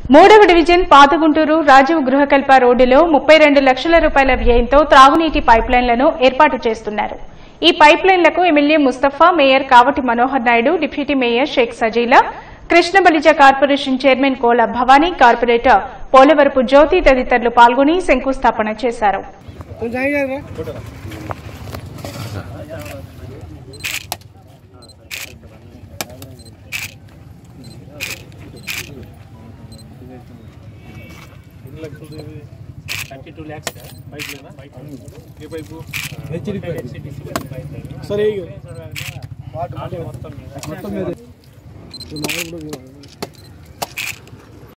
మూడవ డివిజన్ పాతగుంటూరు రాజీవ్ గృహకల్ప రోడ్డులో ముప్పై రెండు లక్షల రూపాయల వ్యయంతో త్రాగునీటి పైప్లైన్లను ఏర్పాటు చేస్తున్నారు ఈ పైప్లైన్లకు MLA Mustafa mayor Kavati Manohar Naidu deputy mayor Sheikh Sajila Krishna Balija corporation chairman Kola Bhavani corporator Polavarapu Jyothi తదితరులు పాల్గొని శంకుస్థాపన చేశారు థర్టీ టూ ల్యాక్స్ పైప్ లేదా ఏ పైపు సరే మొత్తం మీద మొత్తం మీద